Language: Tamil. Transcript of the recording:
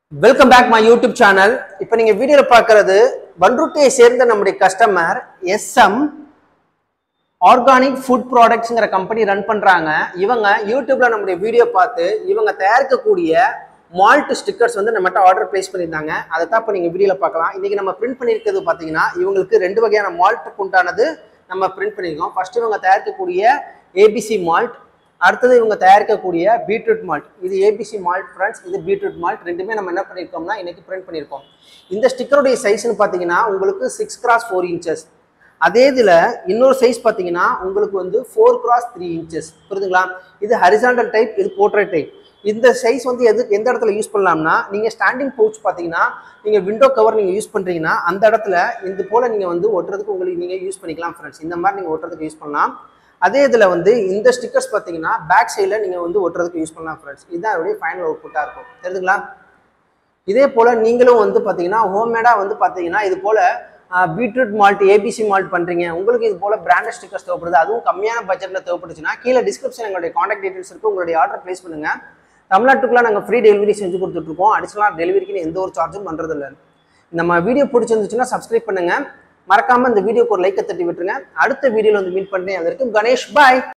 welcome back my YouTube channel இப்போ நீங்க வீடியோல பார்க்கறது பன்ருட்டியை சேர்ந்த நம்முடைய கஸ்டமர் எஸ்எம் ஆர்கானிக் ஃபுட் ப்ராடக்ட்ஸ்ங்கிற கம்பெனி ரன் பண்றாங்க இவங்க யூடியூப்ல நம்முடைய வீடியோ பார்த்து இவங்க தயாரிக்கக்கூடிய மால்ட் ஸ்டிக்கர்ஸ் வந்து நம்மகிட்ட ஆர்டர் பிளேஸ் பண்ணியிருந்தாங்க அதை தான் இப்போ நீங்கள் வீடியோவில் பார்க்கலாம் இன்னைக்கு நம்ம பிரிண்ட் பண்ணியிருக்கிறது பார்த்தீங்கன்னா இவங்களுக்கு ரெண்டு வகையான மால்ட்டுக்கு உண்டானது நம்ம பிரிண்ட் பண்ணியிருக்கோம் ஃபர்ஸ்ட் இவங்க தயாரிக்கக்கூடிய ஏபிசி மால்ட் அடுத்தது இவங்க தயாரிக்கக்கூடிய பீட்ரூட் மால்ட் இது ஏபிசி மால்ட் ஃப்ரெண்ட்ஸ் இது பீட்ரூட் மால்ட் ரெண்டுமே நம்ம என்ன பண்ணியிருக்கோம்னா இன்னைக்கு பிரிண்ட் பண்ணியிருக்கோம் இந்த ஸ்டிக்கருடைய சைஸ்னு பார்த்தீங்கன்னா உங்களுக்கு சிக்ஸ் கிராஸ் ஃபோர் இன்ச்சஸ் அதே இதில் இன்னொரு சைஸ் பார்த்தீங்கன்னா உங்களுக்கு வந்து ஃபோர் கிராஸ் த்ரீ இன்ச்சஸ் புரியுதுங்களா இது ஹரிசாண்டல் டைப் இது போர்ட்ரேட் டைப் இந்த சைஸ் வந்து எது எந்த இடத்துல யூஸ் பண்ணலாம்னா நீங்கள் ஸ்டாண்டிங் பவுச் பார்த்தீங்கன்னா நீங்கள் விண்டோ கவர் நீங்கள் யூஸ் பண்ணுறீங்கன்னா அந்த இடத்துல இது போல் நீங்கள் வந்து ஒட்டுறதுக்கு உங்களுக்கு நீங்கள் யூஸ் பண்ணிக்கலாம் ஃப்ரெண்ட்ஸ் இந்த மாதிரி நீங்கள் ஒட்டுறதுக்கு யூஸ் பண்ணலாம் அதே இதில் வந்து இந்த ஸ்டிக்கர்ஸ் பார்த்தீங்கன்னா பேக் சைடில் நீங்கள் வந்து ஒட்டுறதுக்கு யூஸ் பண்ணலாம் ஃப்ரெண்ட்ஸ் இதுதான் அதோடைய ஃபைனல் அவுட்புட்டாக இருக்கும் தெரியுதுங்களா இதே போல் நீங்களும் வந்து பார்த்தீங்கன்னா ஹோம்மேடாக வந்து பார்த்தீங்கன்னா இது போல் பீட்ரூட் மால்ட் ஏபிசி மால்ட் பண்ணுறீங்க உங்களுக்கு இது போல் பிராண்டட் ஸ்டிக்கர்ஸ் தேவைப்படுது அதுவும் கம்மியான பட்ஜெட்டில் தேவைப்படுச்சுன்னா கீழே டிஸ்கிரிப்ஷன் எங்களுடைய காண்டாக்ட் டீட்டெயில்ஸ் இருக்குது உங்களுடைய ஆர்டர் ப்ளேஸ் பண்ணுங்கள் தமிழ்நாட்டுக்குள்ள நாங்கள் ஃப்ரீ டெலிவரி செஞ்சு கொடுத்துட்ருக்கோம் அடிஷனலாக டெலிவரிக்கு எந்த ஒரு சார்ஜும் பண்ணுறதில்ல நம்ம வீடியோ பிடிச்சிருந்துச்சுன்னா சப்ஸ்கிரைப் பண்ணுங்கள் மறக்காமல் இந்த வீடியோக்கு ஒரு லைக்கை தட்டி விட்டுருங்க அடுத்த வீடியோவில் வந்து மீட் பண்ணுறேன் அது வரைக்கும் கணேஷ் பாய்